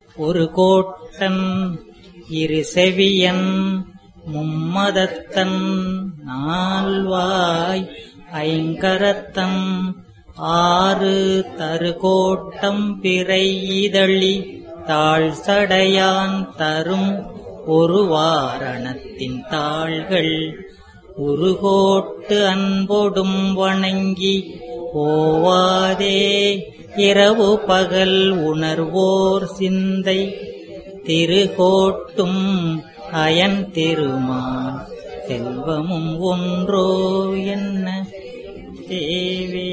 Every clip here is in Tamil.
ஒரு கோட்டன் இரு செவியன் மும்மதத்தன் நால்வாய் ஐங்கரத்தன் ஆறு தருகோட்டம் பிறை இதழி தாழ் சடையான் தரும் ஒரு வாரணத்தின் தாள்கள் உருகோட்டு அன்பொடும் வணங்கி ஓவாதே இரவு பகல் உணர்வோர் சிந்தை திருகோட்டும் அயன் திருமான் செல்வமும் ஒன்றோ என்ன தேவே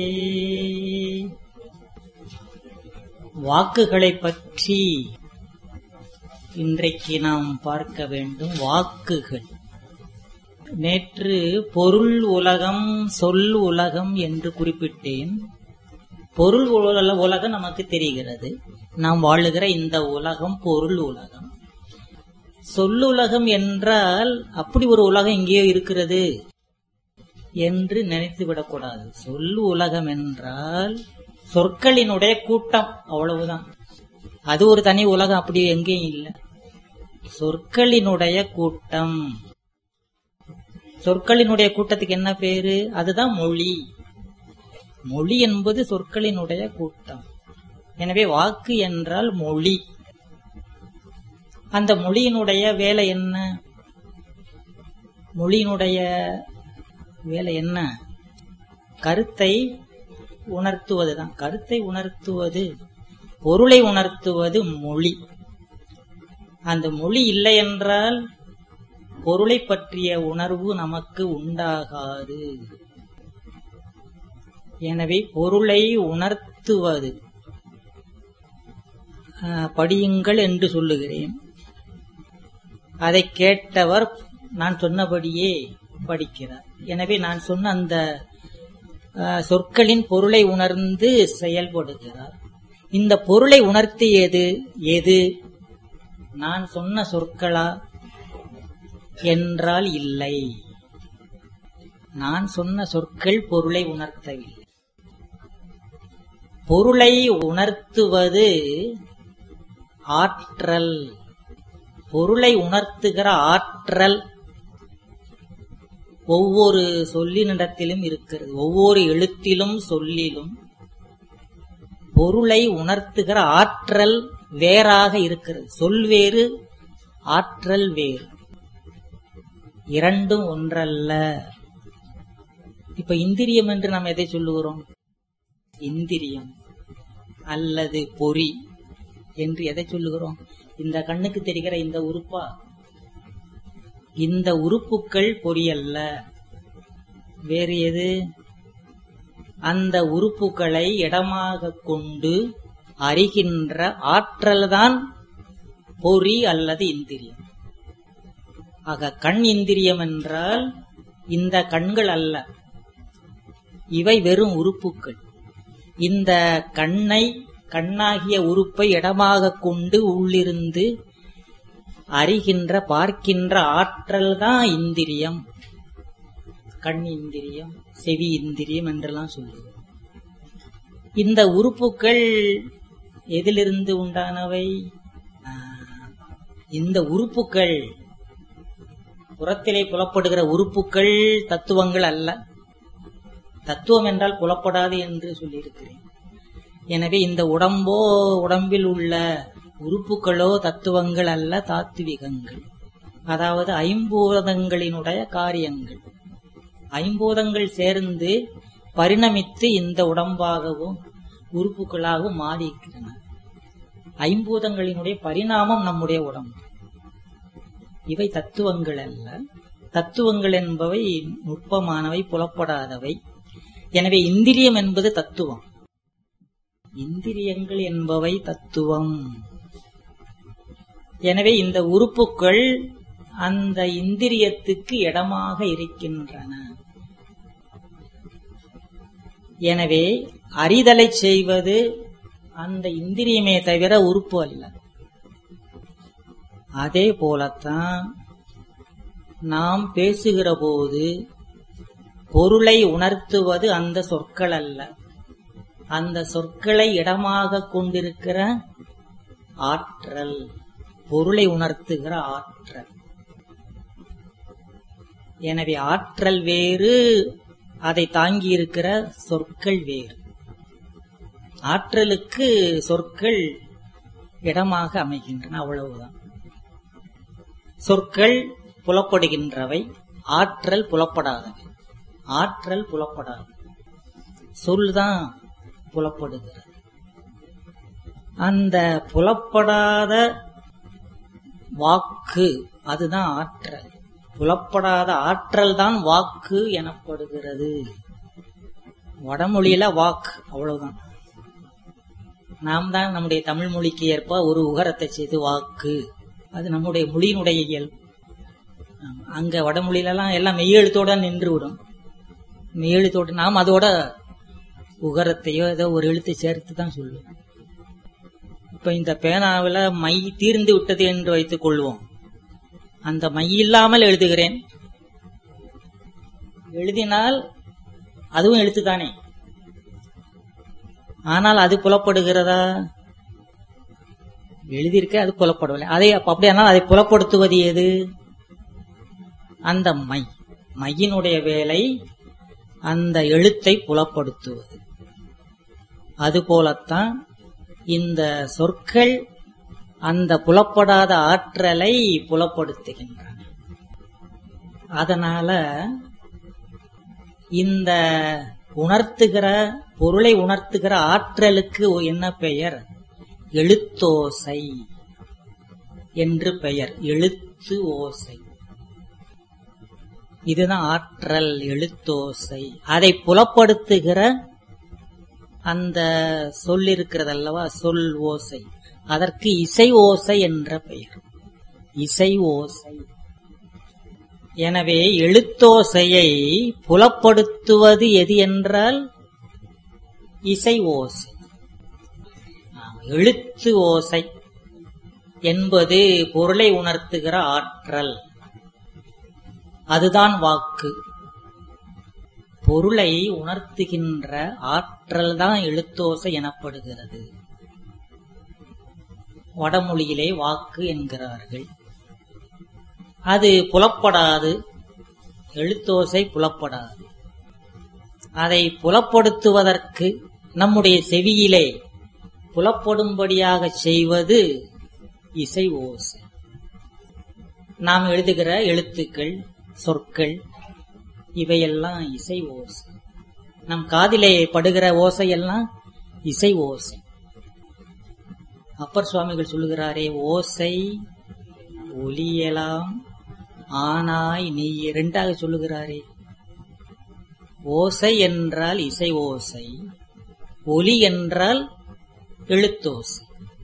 வாக்குகளை பற்றி இன்றைக்கு நாம் பார்க்க வேண்டும் வாக்குகள் நேற்று பொருள் உலகம் சொல் உலகம் என்று குறிப்பிட்டேன் பொருள் உல- உலகம் நமக்கு தெரிகிறது நாம் வாழுகிற இந்த உலகம் பொருள் உலகம் சொல்லுலகம் என்றால் அப்படி ஒரு உலகம் எங்கேயோ இருக்கிறது என்று நினைத்து விடக்கூடாது சொல்லு உலகம் என்றால் சொற்களினுடைய கூட்டம் அவ்வளவுதான் அது ஒரு தனி உலகம் அப்படி எங்கேயும் இல்லை சொற்களினுடைய கூட்டம் சொற்களினுடைய கூட்டத்துக்கு என்ன பேரு அதுதான் மொழி மொழி என்பது சொற்களினுடைய கூட்டம் எனவே வாக்கு என்றால் மொழி அந்த மொழியினுடைய வேலை என்ன மொழியினுடைய வேலை என்ன கருத்தை உணர்த்துவதுதான் கருத்தை உணர்த்துவது பொருளை உணர்த்துவது மொழி அந்த மொழி இல்லை என்றால் பொருளை பற்றிய உணர்வு நமக்கு உண்டாகாது எனவே பொருளை உணர்த்துவது ஆஹ், படியுங்கள் என்று சொல்லுகிறேன் அதை கேட்டவர் நான் சொன்னபடியே படிக்கிறார் எனவே நான் சொன்ன அந்த ஆஹ், சொற்களின் பொருளை உணர்ந்து செயல்படுகிறார் இந்த பொருளை உணர்த்தியது எது நான் சொன்ன சொற்களா என்றால் இல்லை நான் சொன்ன சொற்கள் பொருளை உணர்த்தவில்லை பொருளை உணர்த்துவது ஆற்றல் பொருளை உணர்த்துகிற ஆற்றல் ஒவ்வொரு சொல்லினிடத்திலும் இருக்கிறது ஒவ்வொரு எழுத்திலும் சொல்லிலும் பொருளை உணர்த்துகிற ஆற்றல் வேறாக இருக்கிறது சொல் வேறு ஆற்றல் வேறு இரண்டும் ஒன்றல்ல இப்ப இந்திரியம் என்று நாம் எதை சொல்லுகிறோம் இந்திரியம் அல்லது பொறி என்று எதை சொல்லுகிறோம் இந்த கண்ணுக்கு தெரிகிற இந்த உறுப்பா இந்த உறுப்புக்கள் பொறி அல்ல வேறு எது அந்த உறுப்புகளை இடமாக கொண்டு அறிகின்ற ஆற்றல்தான் பொறி அல்லது இந்திரியம் ஆக கண் இந்திரியம் என்றால் இந்த கண்கள் அல்ல இவை வெறும் உறுப்புக்கள் இந்த கண்ணை கண்ணாகிய உறுப்பை இடமாக கொண்டு உள்ளிருந்து அறிகின்ற பார்க்கின்ற ஆற்றல் தான் இந்திரியம் கண் இந்திரியம் செவி இந்திரியம் என்றெல்லாம் சொல்லுவோம் இந்த உறுப்புக்கள் எதிலிருந்து உண்டானவை ஆஹ், இந்த உறுப்புக்கள் புறத்திலே புலப்படுகிற உறுப்புக்கள் தத்துவங்கள் அல்ல தத்துவம் என்றால் புலப்படாது என்று சொல்லியிருக்கிறேன் எனவே இந்த உடம்போ உடம்பில் உள்ள உறுப்புகளோ தத்துவங்கள் அல்ல தாத்துவிகங்கள் அதாவது ஐம்பூதங்களினுடைய காரியங்கள் ஐம்பூதங்கள் சேர்ந்து பரிணமித்து இந்த உடம்பாகவும் உறுப்புகளாகவும் மாறியிருக்கின்றன ஐம்பூதங்களினுடைய பரிணாமம் நம்முடைய உடம்பு இவை தத்துவங்கள் அல்ல தத்துவங்கள் என்பவை நுட்பமானவை புலப்படாதவை எனவே இந்திரியம் என்பது தத்துவம் இந்திரியங்கள் என்பவை தத்துவம் எனவே இந்த உறுப்புக்கள் அந்த இந்திரியத்துக்கு இடமாக இருக்கின்றன எனவே அறிதலை செய்வது அந்த இந்திரியமே தவிர உறுப்பு அல்ல அதே போலத்தான் நாம் பேசுகிற போது பொருளை உணர்த்துவது அந்த சொற்கள் அல்ல அந்த சொற்களை இடமாக கொண்டிருக்கிற ஆற்றல் பொருளை உணர்த்துகிற ஆற்றல் எனவே ஆற்றல் வேறு அதை தாங்கி இருக்கிற சொற்கள் வேறு ஆற்றலுக்கு சொற்கள் இடமாக அமைகின்றன அவ்வளவுதான் சொற்கள் புலப்படுகின்றவை ஆற்றல் புலப்படாதவை ஆற்றல் புலப்படாது சொல்தான் புலப்படுகிறது அந்த புலப்படாத வாக்கு அதுதான் ஆற்றல் புலப்படாத ஆற்றல் தான் வாக்கு எனப்படுகிறது வடமொழியில வாக்கு அவ்வளவுதான் நாம் தான் நம்முடைய தமிழ் மொழிக்கு ஏற்ப ஒரு உகரத்தை செய்து வாக்கு அது நம்முடைய மொழியினுடைய இயல்பு ஆமா. அங்க வடமொழியிலலாம் எல்லாம் மெய்யெழுத்தோட நின்று விடும் மெய்யெழுத்தோட நாம் அதோட உகரத்தையோ ஏதோ ஒரு எழுத்தை சேர்த்து தான் சொல்லுவோம் இப்ப இந்த பேனாவில் மை தீர்ந்து விட்டது என்று வைத்துக் கொள்வோம் அந்த மை இல்லாமல் எழுதுகிறேன் எழுதினால் அதுவும் எழுத்துதானே ஆனால் அது புலப்படுகிறதா எழுதியிருக்க அது புலப்படவில்லை அதை அப்ப அப்படியானால் அதை புலப்படுத்துவது எது அந்த மை மையினுடைய வேலை அந்த எழுத்தை புலப்படுத்துவது அதுபோலத்தான் இந்த சொற்கள் அந்த புலப்படாத ஆற்றலை புலப்படுத்துகின்றன அதனால இந்த உணர்த்துகிற பொருளை உணர்த்துகிற ஆற்றலுக்கு என்ன பெயர் எழுத்தோசை என்று பெயர் எழுத்து ஓசை இதுதான் ஆற்றல் எழுத்தோசை அதை புலப்படுத்துகிற அந்த சொல் இருக்கிறது அல்லவா சொல் ஓசை அதற்கு இசை ஓசை என்ற பெயர் இசை ஓசை எனவே எழுத்தோசையை புலப்படுத்துவது எது என்றால் இசை ஓசை ஆம், எழுத்து ஓசை என்பது பொருளை உணர்த்துகிற ஆற்றல் அதுதான் வாக்கு பொருளை உணர்த்துகின்ற ஆற்றல் தான் எழுத்தோசை எனப்படுகிறது வடமொழியிலே வாக்கு என்கிறார்கள் அது புலப்படாது எழுத்தோசை புலப்படாது அதை புலப்படுத்துவதற்கு நம்முடைய செவியிலே புலப்படும்படியாக செய்வது இசை ஓசை நாம் எழுதுகிற எழுத்துக்கள் சொற்கள் இவையெல்லாம் இசை ஓசை நம் காதிலே படுகிற ஓசையெல்லாம் இசை ஓசை அப்பர் சுவாமிகள் சொல்லுகிறாரே ஓசை ஒலியலாம் ஆனாய் நீ இரண்டாக சொல்லுகிறாரே ஓசை என்றால் இசை ஓசை ஒலி என்றால் எழுத்தோசை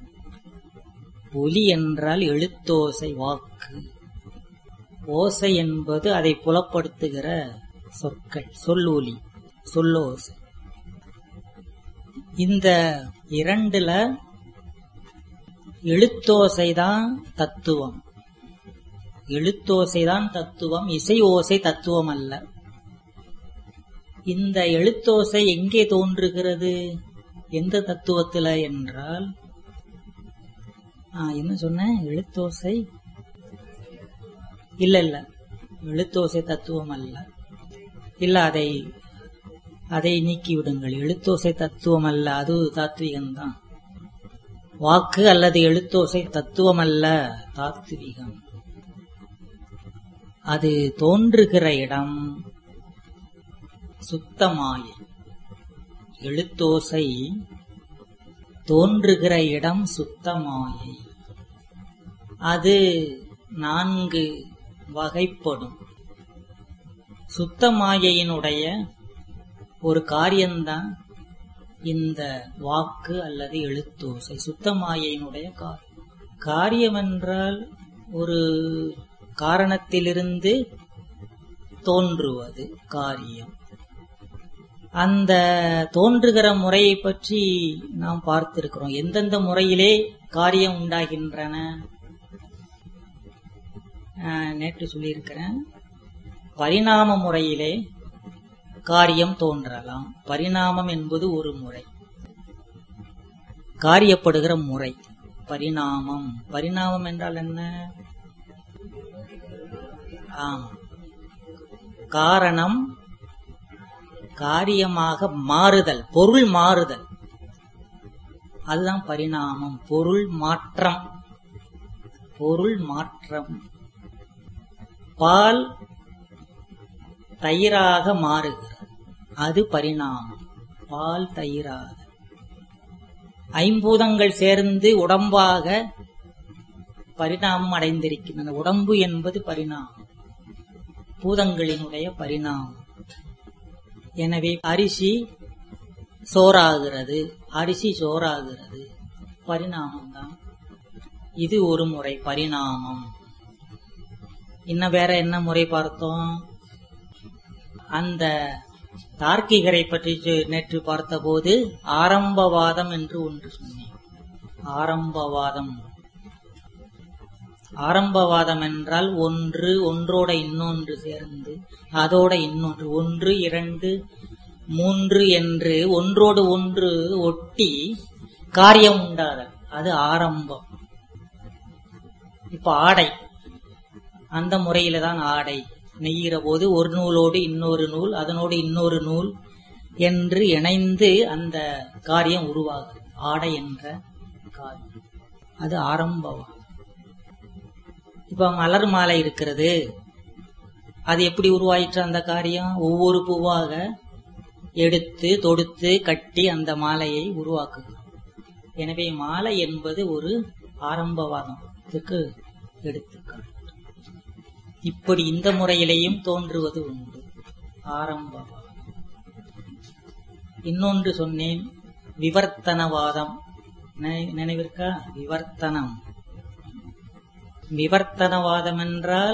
ஒலி என்றால் எழுத்தோசை வாக்கு ஓசை என்பது அதை புலப்படுத்துகிற சொற்கள் சொல்லொலி சொல்லோசை இந்த இரண்டுல எழுத்தோசைதான் தத்துவம் எழுத்தோசைதான் தத்துவம் இசை ஓசை தத்துவம் அல்ல இந்த எழுத்தோசை எங்கே தோன்றுகிறது எந்த தத்துவத்துல என்றால் ஆ, என்ன சொன்னேன் எழுத்தோசை இல்ல இல்ல எழுத்தோசை தத்துவம் அல்ல இல்ல அதை அதை நீக்கி விடுங்கள் எழுத்தோசை தத்துவம் அல்ல அது தாத்விகம்தான் வாக்கு அல்லது எழுத்தோசை தத்துவம் அல்ல தாத்விகம் அது தோன்றுகிற இடம் சுத்தமாயை எழுத்தோசை தோன்றுகிற இடம் சுத்தமாயை அது நான்கு வகைப்படும் சுத்தமாயையினுடைய ஒரு காரியம்தான் இந்த வாக்கு அல்லது எழுத்தோசை சுத்தமாயையினுடைய காரியம் காரியம் என்றால் ஒரு காரணத்திலிருந்து தோன்றுவது காரியம் அந்த தோன்றுகிற முறையை பற்றி நாம் பார்த்திருக்கிறோம் எந்தெந்த முறையிலே காரியம் உண்டாகின்றன ஆஹ், நேற்று சொல்லியிருக்கிறேன் பரிணாம முறையிலே காரியம் தோன்றலாம் பரிணாமம் என்பது ஒரு முறை காரியப்படுகிற முறை பரிணாமம் பரிணாமம் என்றால் என்ன ஆம் காரணம் காரியமாக மாறுதல் பொருள் மாறுதல் அதுதான் பரிணாமம் பொருள் மாற்றம் பொருள் மாற்றம் பால் தயிராக மாறுகிறது அது பரிணாமம் பால் தயிராக ஐம்பூதங்கள் சேர்ந்து உடம்பாக பரிணாமம் அடைந்திருக்கின்றன உடம்பு என்பது பரிணாமம் பூதங்களினுடைய பரிணாமம் எனவே அரிசி சோறாகிறது அரிசி சோறாகிறது பரிணாமம் தான் இது ஒரு முறை பரிணாமம் இன்னும் வேற என்ன முறை பார்த்தோம் அந்த தார்க்கிகரை பற்றி சொ- நேற்று பார்த்தபோது ஆரம்பவாதம் என்று ஒன்று சொன்னேன் ஆரம்பவாதம் ஆரம்பவாதம் என்றால் ஒன்று ஒன்றோட இன்னொன்று சேர்ந்து அதோட இன்னொன்று ஒன்று இரண்டு மூன்று என்று ஒன்றோடு ஒன்று ஒட்டி காரியம் உண்டாதல் அது ஆரம்பம் இப்ப ஆடை அந்த முறையில தான் ஆடை நெய்கிற போது ஒரு நூலோடு இன்னொரு நூல் அதனோடு இன்னொரு நூல் என்று இணைந்து அந்த காரியம் உருவாகுது ஆடை என்ற காரியம் அது ஆரம்பம் இப்ப மலர் மாலை இருக்கிறது அது எப்படி உருவாயிற்று அந்த காரியம் ஒவ்வொரு பூவாக எடுத்து தொடுத்து கட்டி அந்த மாலையை உருவாக்குகிறோம் எனவே மாலை என்பது ஒரு ஆரம்பவாதத்துக்கு எடுத்துக்காட்டு இப்படி இந்த முறையிலேயும் தோன்றுவது உண்டு ஆரம்பவாதம் இன்னொன்று சொன்னேன் விவர்த்தனவாதம் நினை- நினைவிருக்கா விவர்த்தனம் விவர்த்தனவாதம் என்றால்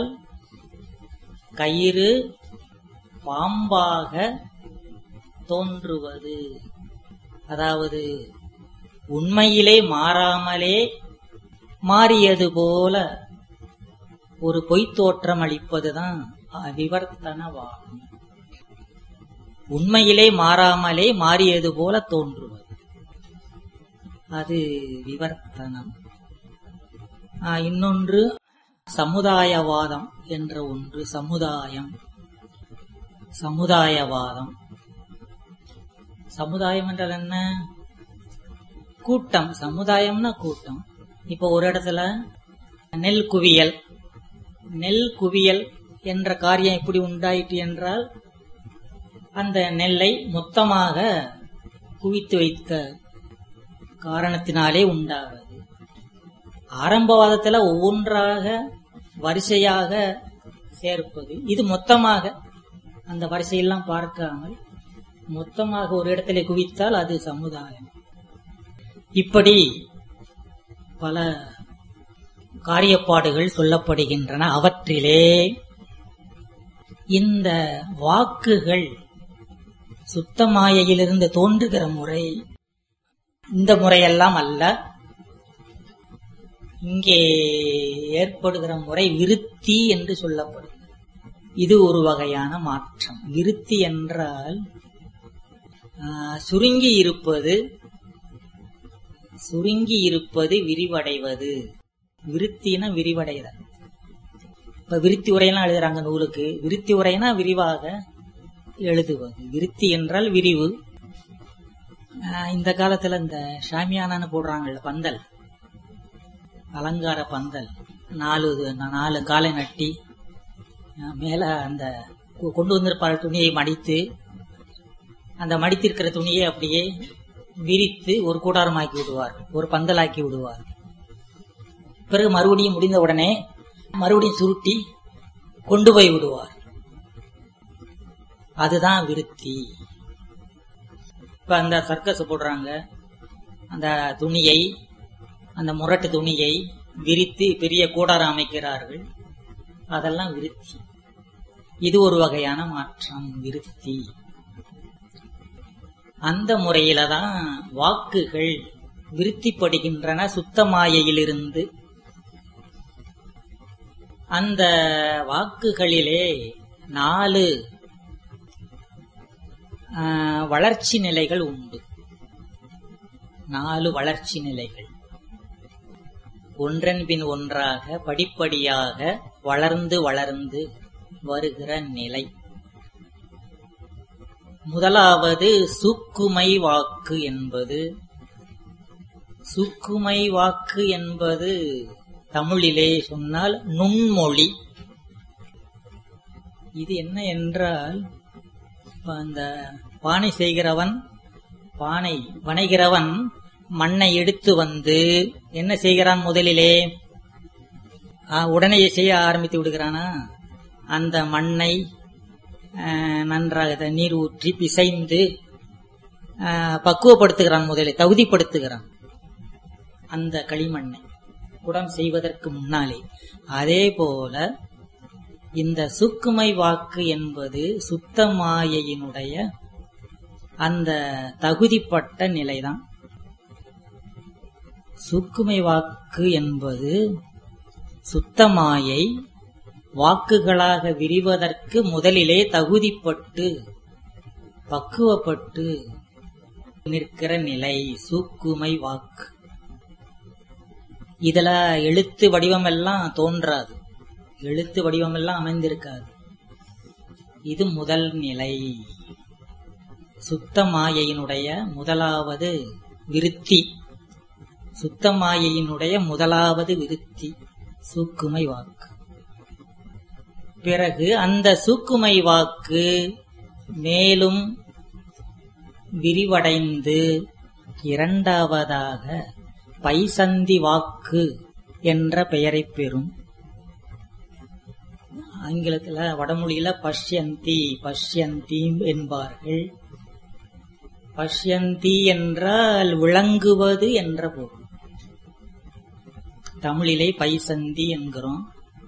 கயிறு பாம்பாக தோன்றுவது அதாவது உண்மையிலே மாறாமலே மாறியது போல ஒரு பொய்த் தோற்றம் அளிப்பதுதான் விவர்த்தனவாதம் உண்மையிலே மாறாமலே மாறியது போல தோன்றுவது அது விவர்த்தனம் ஆ, இன்னொன்று சமுதாயவாதம் என்ற ஒன்று சமுதாயம் சமுதாயவாதம் சமுதாயம் என்றால் என்ன கூட்டம் சமுதாயம்னா கூட்டம் இப்போ ஒரு இடத்துல நெல் குவியல் நெல் குவியல் என்ற காரியம் எப்படி உண்டாயிற்று என்றால் அந்த நெல்லை மொத்தமாக குவித்து வைத்த காரணத்தினாலே உண்டாவது ஆரம்பவாதத்துல ஒவ்வொன்றாக வரிசையாக சேர்ப்பது இது மொத்தமாக அந்த வரிசையெல்லாம் பார்க்காமல் மொத்தமாக ஒரு இடத்திலே குவித்தால் அது சமுதாயம் இப்படி பல காரியப்பாடுகள் சொல்லப்படுகின்றன அவற்றிலே இந்த வாக்குகள் சுத்தமாயையிலிருந்து தோன்றுகிற முறை இந்த முறையெல்லாம் அல்ல இங்கே ஏற்படுகிற முறை விருத்தி என்று சொல்லப்படுகிறது இது ஒரு வகையான மாற்றம் விருத்தி என்றால் ஆஹ், சுருங்கி இருப்பது சுருங்கி இருப்பது விரிவடைவது விருத்தினா விரிவடைதல் இப்ப விருத்தி உரையெல்லாம் எழுதுறாங்க நூலுக்கு விருத்தி உரைனா விரிவாக எழுதுவது விருத்தி என்றால் விரிவு ஆஹ், இந்த காலத்துல இந்த ஷாமியானான்னு போடுறாங்கல்ல பந்தல் அலங்கார பந்தல் நாலு இது, நாலு காலை நட்டி அஹ், மேல அந்த கொ- கொண்டு வந்திருப்பார் துணியை மடித்து அந்த மடித்திருக்கிற துணியை அப்படியே விரித்து ஒரு கூடாரமாக்கி விடுவார் ஒரு பந்தலாக்கி விடுவார் பிறகு மறுபடியும் முடிந்த உடனே மறுபடியும் சுருட்டி கொண்டு போய் விடுவார் அதுதான் விருத்தி இப்ப அந்த சர்க்கஸ் போடுறாங்க அந்த துணியை அந்த முரட்டு துணியை விரித்து பெரிய கூடாரம் அமைக்கிறார்கள் அதெல்லாம் விருத்தி இது ஒரு வகையான மாற்றம் விருத்தி அந்த முறையில தான் வாக்குகள் விருத்திப்படுகின்றன சுத்தமாயையிலிருந்து அந்த வாக்குகளிலே நாலு ஆஹ், வளர்ச்சி நிலைகள் உண்டு நாலு வளர்ச்சி நிலைகள் ஒன்றன் பின் ஒன்றாக படிப்படியாக வளர்ந்து வளர்ந்து வருகிற நிலை முதலாவது சுக்குமை வாக்கு என்பது சுக்குமை வாக்கு என்பது தமிழிலே சொன்னால் நுண்மொழி இது என்ன என்றால் இப்ப அந்த பானை செய்கிறவன் பானை வணைகிறவன் மண்ணை எடுத்து வந்து என்ன செய்கிறான் முதலிலே ஆ, உடனே செய்ய ஆரம்பித்து விடுகிறானா அந்த மண்ணை ஆ, நன்றாக தண்ணீர் ஊற்றி பிசைந்து ஆ, பக்குவப்படுத்துகிறான் முதலில் தகுதிப்படுத்துகிறான் அந்த களிமண்ணை குடம் செய்வதற்கு முன்னாலே அதே போல இந்த சுக்குமை வாக்கு என்பது சுத்த மாயையினுடைய அந்த தகுதிப்பட்ட நிலைதான் சுக்குமை வாக்கு என்பது சுத்தமாயை வாக்குகளாக விரிவதற்கு முதலிலே தகுதிப்பட்டு பக்குவப்பட்டு நிற்கிற நிலை சூக்குமை வாக்கு இதுல எழுத்து வடிவம் எல்லாம் தோன்றாது எழுத்து வடிவம் எல்லாம் அமைந்திருக்காது இது முதல் நிலை சுத்த மாயையினுடைய முதலாவது விருத்தி சுத்த மாயையினுடைய முதலாவது விருத்தி சூக்குமை வாக்கு பிறகு அந்த சூக்குமை வாக்கு மேலும் விரிவடைந்து இரண்டாவதாக பைசந்தி வாக்கு என்ற பெயரைப் பெறும் ஆங்கிலத்துல வடமொழியில பஷ்யந்தி பஷ்யந்தி என்பார்கள் பஷ்யந்தி என்றால் விளங்குவது என்ற பொருள் தமிழிலே பைசந்தி என்கிறோம்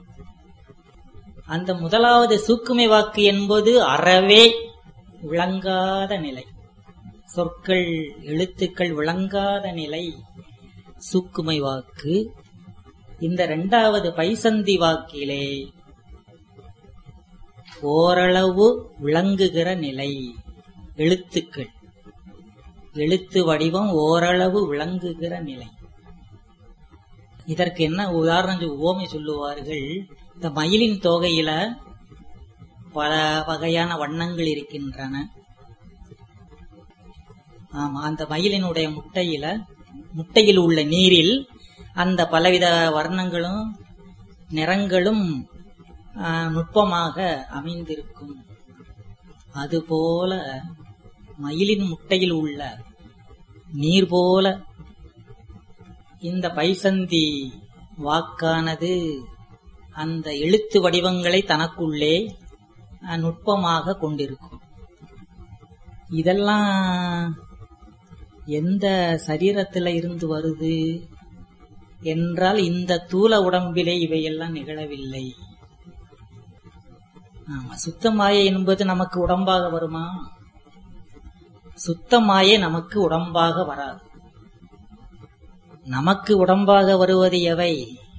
அந்த முதலாவது சூக்குமை வாக்கு என்பது அறவே விளங்காத நிலை சொற்கள் எழுத்துக்கள் விளங்காத நிலை சூக்குமை வாக்கு இந்த இரண்டாவது பைசந்தி வாக்கிலே ஓரளவு விளங்குகிற நிலை எழுத்துக்கள் எழுத்து வடிவம் ஓரளவு விளங்குகிற நிலை இதற்கு என்ன உதாரணம் சொ- உவமை சொல்லுவார்கள் இந்த மயிலின் தோகையில பல வகையான வண்ணங்கள் இருக்கின்றன ஆமா அந்த மயிலினுடைய முட்டையில முட்டையில் உள்ள நீரில் அந்த பலவித வர்ணங்களும் நிறங்களும் ஆ, நுட்பமாக அமைந்திருக்கும் அதுபோல மயிலின் முட்டையில் உள்ள நீர் போல இந்த பைசந்தி வாக்கானது அந்த எழுத்து வடிவங்களை தனக்குள்ளே ஆ, நுட்பமாக கொண்டிருக்கும் இதெல்லாம் எந்த சரீரத்துல இருந்து வருது என்றால் இந்த தூல உடம்பிலே இவையெல்லாம் நிகழவில்லை ஆமா சுத்தமாயை என்பது நமக்கு உடம்பாக வருமா சுத்தமாயே நமக்கு உடம்பாக வராது நமக்கு உடம்பாக வருவது எவை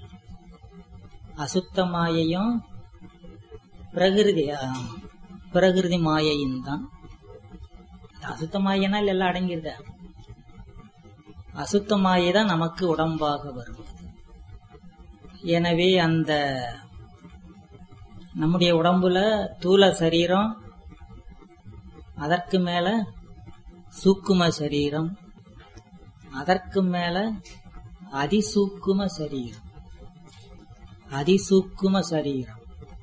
அசுத்தமாயையும் பிரகிருதி ஆம், பிரகிருதி மாயையும் தான் அசுத்த மாயினால் எல்லாம் அடங்கிருத அசுத்த மாயை தான் நமக்கு உடம்பாக வருவது எனவே அந்த நம்முடைய உடம்புல தூல சரீரம் அதற்கு மேல சூக்கும சரீரம் அதற்கு மேல அதிசூக்கும சரீரம் அதிசூக்கும சரீரம்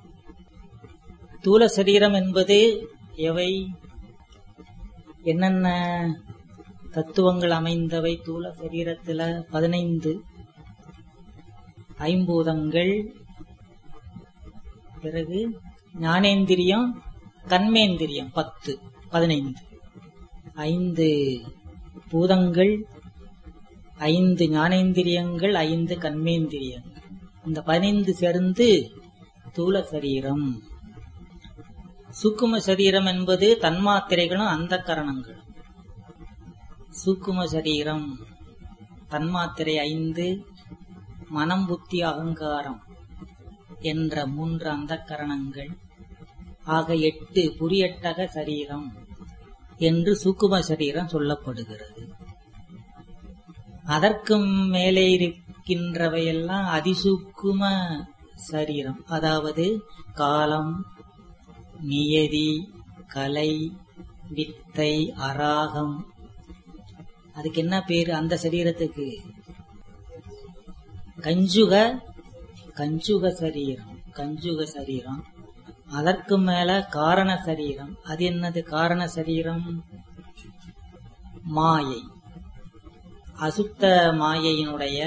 தூல சரீரம் என்பது எவை என்னென்ன தத்துவங்கள் அமைந்தவை தூல சரீரத்துல பதினைந்து ஐம்பூதங்கள் பிறகு ஞானேந்திரியம் கண்மேந்திரியம் பத்து பதினைந்து ஐந்து பூதங்கள் ஐந்து ஞானேந்திரியங்கள் ஐந்து கண்மேந்திரியங்கள் இந்த பதினைந்து சேர்ந்து தூல சரீரம் சூக்கும சரீரம் என்பது தன்மாத்திரைகளும் அந்த கரணங்களும் சூக்கும சரீரம் தன்மாத்திரை ஐந்து மனம் புத்தி அகங்காரம் என்ற மூன்று அந்த கரணங்கள் ஆக எட்டு புரியட்டக சரீரம் என்று சூக்கும சரீரம் சொல்லப்படுகிறது அதற்கும் மேலே இரு- இருக்கின்றவையெல்லாம் அதிசூக்கும சரீரம் அதாவது காலம் நியதி கலை வித்தை அராகம் அதுக்கு என்ன பேரு அந்த சரீரத்துக்கு கஞ்சுக கஞ்சுக சரீரம் கஞ்சுக சரீரம் அதற்கு மேல காரண சரீரம் அது என்னது காரண சரீரம் மாயை அசுத்த மாயையினுடைய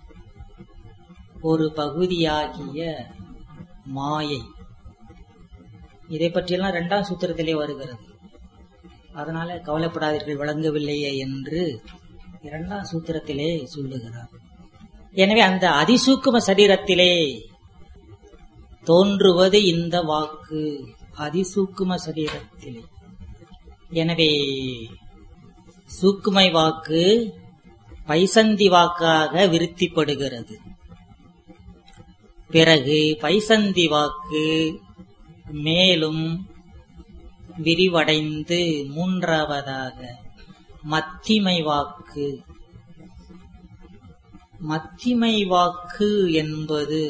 ஒரு பகுதியாகிய மாயை இதை பற்றியெல்லாம் இரண்டாம் சூத்திரத்திலே வருகிறது அதனால கவலைப்படாதீர்கள் விளங்கவில்லையே என்று இரண்டாம் சூத்திரத்திலே சொல்லுகிறார் எனவே அந்த அதிசூக்கும சரீரத்திலே தோன்றுவது இந்த வாக்கு அதிசூக்கும சரீரத்திலே எனவே சூக்குமை வாக்கு பைசந்தி வாக்காக விருத்திப்படுகிறது பிறகு பைசந்தி வாக்கு மேலும் விரிவடைந்து மூன்றாவதாக மத்திமை வாக்கு மத்திமை வாக்கு என்பது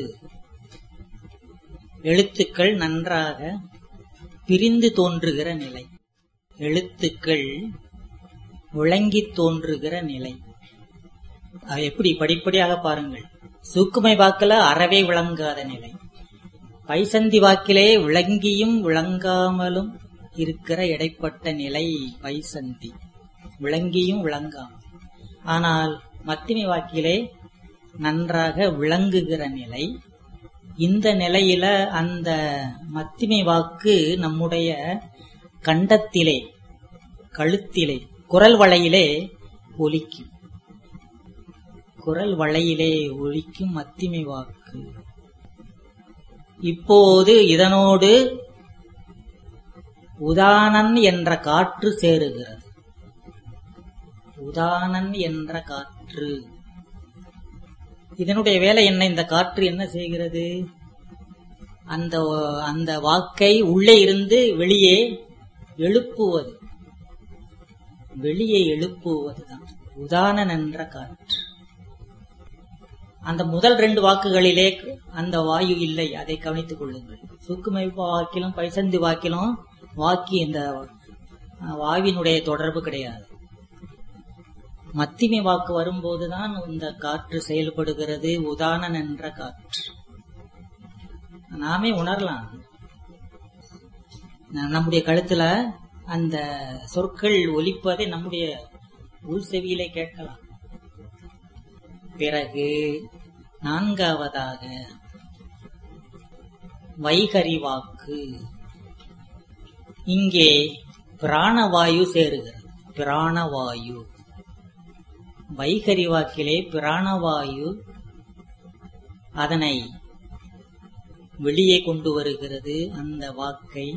எழுத்துக்கள் நன்றாக பிரிந்து தோன்றுகிற நிலை எழுத்துக்கள் விளங்கி தோன்றுகிற நிலை அது எப்படி படிப்படியாக பாருங்கள் சூக்குமை வாக்குல அறவே விளங்காத நிலை பைசந்தி வாக்கிலே விளங்கியும் விளங்காமலும் இருக்கிற இடைப்பட்ட நிலை பைசந்தி விளங்கியும் விளங்காமல் ஆனால் மத்திமை வாக்கிலே நன்றாக விளங்குகிற நிலை இந்த நிலையில அந்த மத்திமை வாக்கு நம்முடைய கண்டத்திலே கழுத்திலே குரல் வளையிலே ஒலிக்கும் குரல் வளையிலே ஒலிக்கும் மத்திமை வாக்கு இப்போது இதனோடு உதானன் என்ற காற்று சேருகிறது உதானன் என்ற காற்று இதனுடைய வேலை என்ன இந்த காற்று என்ன செய்கிறது அந்த அந்த வாக்கை உள்ளே இருந்து வெளியே எழுப்புவது வெளியே எழுப்புவதுதான் உதானன் என்ற காற்று அந்த முதல் ரெண்டு வாக்குகளிலே அந்த வாயு இல்லை அதை கவனித்துக் கொள்ளுங்கள் சுக்குமை வாக்கிலும் பைசந்தி வாக்கிலும் வாக்கி இந்த வாவினுடைய தொடர்பு கிடையாது மத்திமை வாக்கு வரும்போதுதான் இந்த காற்று செயல்படுகிறது உதானன் என்ற காற்று நாமே உணரலாம் நம்முடைய கழுத்துல அந்த சொற்கள் ஒலிப்பதை நம்முடைய உள் செவியிலே கேட்கலாம் பிறகு நான்காவதாக வைகரி வாக்கு இங்கே பிராணவாயு சேருகிறது பிராணவாயு வைகரி வாக்கிலே பிராணவாயு அதனை வெளியே கொண்டு வருகிறது அந்த வாக்கை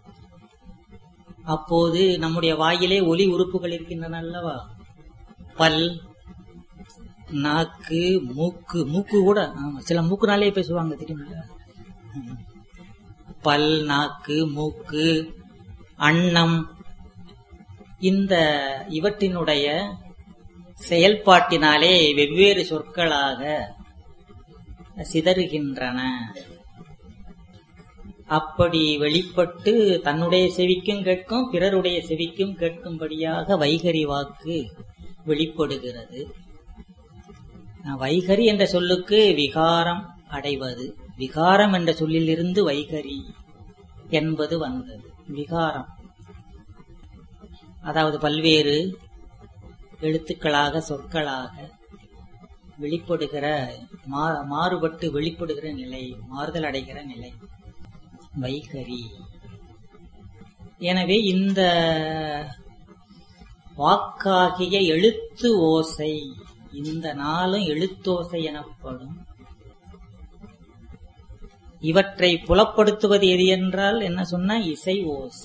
அப்போது நம்முடைய வாயிலே ஒலி உறுப்புகள் இருக்கின்றன அல்லவா பல் நாக்கு மூக்கு மூக்கு கூட ஆமா சில மூக்குனாலே பேசுவாங்க தெரியுமா பல் நாக்கு மூக்கு அன்னம் இந்த இவற்றினுடைய செயல்பாட்டினாலே வெவ்வேறு சொற்களாக சிதறுகின்றன அப்படி வெளிப்பட்டு தன்னுடைய செவிக்கும் கேட்கும் பிறருடைய செவிக்கும் கேட்கும்படியாக வைகரி வாக்கு வெளிப்படுகிறது வைகரி என்ற சொல்லுக்கு விகாரம் அடைவது விகாரம் என்ற சொல்லிலிருந்து வைகரி என்பது வந்தது விகாரம் அதாவது பல்வேறு எழுத்துக்களாக சொற்களாக வெளிப்படுகிற மாறுபட்டு வெளிப்படுகிற நிலை மாறுதல் அடைகிற நிலை வைகரி எனவே இந்த வாக்காகிய எழுத்து ஓசை இந்த நாளும் எழுத்தோசை எனப்படும் இவற்றை புலப்படுத்துவது எது என்றால் என்ன சொன்னா இசை ஓசை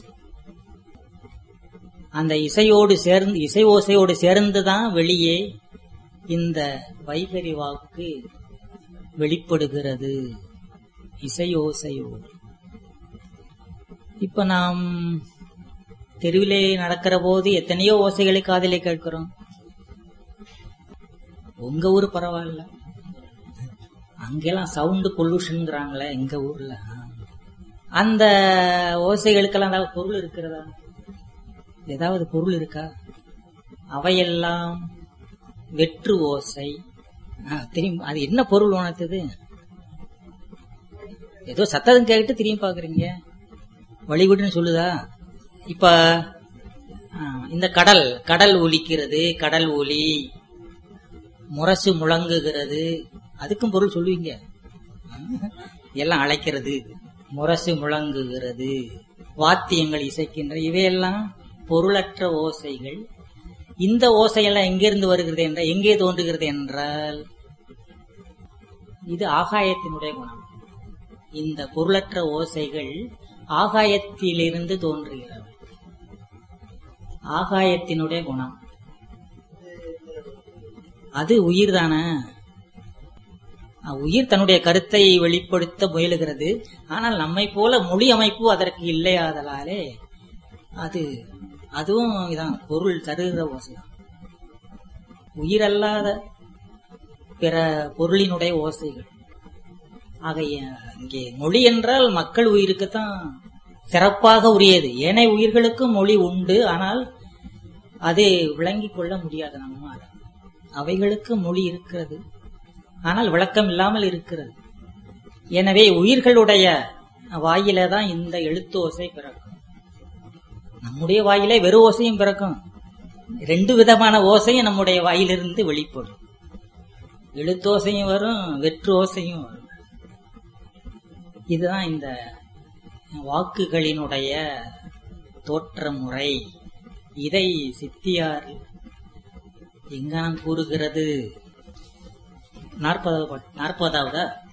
அந்த இசையோடு சேர்ந்து இசை ஓசையோடு சேர்ந்துதான் வெளியே இந்த வைகரி வாக்கு வெளிப்படுகிறது இசை ஓசையோடு இப்ப நாம் தெருவிலே நடக்கிற போது எத்தனையோ ஓசைகளை காதிலே கேட்கிறோம் உங்க ஊர் பரவாயில்ல அங்கெல்லாம் சவுண்டு பொல்யூஷன்ங்கிறாங்களே எங்க ஊர்ல அந்த ஓசைகளுக்கெல்லாம் ஏதாவது பொருள் இருக்கிறதா ஏதாவது பொருள் இருக்கா அவையெல்லாம் வெற்று ஓசை ஆ, திரும்பி அது என்ன பொருள் உணர்த்துது ஏதோ சத்தம் கேட்டு திரும்பி பாக்குறீங்க வழிவிடுன்னு சொல்லுதா இப்ப ஆ, இந்த கடல் கடல் ஒலிக்கிறது கடல் ஒலி முரசு முழங்குகிறது அதுக்கும் பொருள் சொல்லுவீங்க எல்லாம் அழைக்கிறது முரசு முழங்குகிறது வாத்தியங்கள் இசைக்கின்ற இவையெல்லாம் பொருளற்ற ஓசைகள் இந்த ஓசையெல்லாம் எங்கிருந்து வருகிறது என்றால் எங்கே தோன்றுகிறது என்றால் இது ஆகாயத்தினுடைய குணம் இந்த பொருளற்ற ஓசைகள் ஆகாயத்திலிருந்து தோன்றுகிறது ஆகாயத்தினுடைய குணம் அது உயிர் தானே உயிர் தன்னுடைய கருத்தை வெளிப்படுத்த முயலுகிறது ஆனால் நம்மை போல மொழி அமைப்பு அதற்கு இல்லையாதலாலே அது அதுவும் இதான் பொருள் தருகிற ஓசைதான் உயிரல்லாத பிற பொருளினுடைய ஓசைகள் ஆக இங்கே மொழி என்றால் மக்கள் உயிருக்குத்தான் சிறப்பாக உரியது ஏனைய உயிர்களுக்கும் மொழி உண்டு ஆனால் அது விளங்கிக் கொள்ள முடியாது நம்மால் அவைகளுக்கு மொழி இருக்கிறது ஆனால் விளக்கம் இல்லாமல் இருக்கிறது எனவே உயிர்களுடைய வாயில தான் இந்த எழுத்து ஓசை பிறக்கும் நம்முடைய வாயிலே வெறு ஓசையும் பிறக்கும் ரெண்டு விதமான ஓசையும் நம்முடைய வாயிலிருந்து வெளிப்படும் எழுத்தோசையும் வரும் வெற்று ஓசையும் வரும் இதுதான் இந்த வாக்குகளினுடைய தோற்ற முறை இதை சித்தியார் எங்கானம் கூறுகிறது நாற்பதாவது நாற்பதாவதா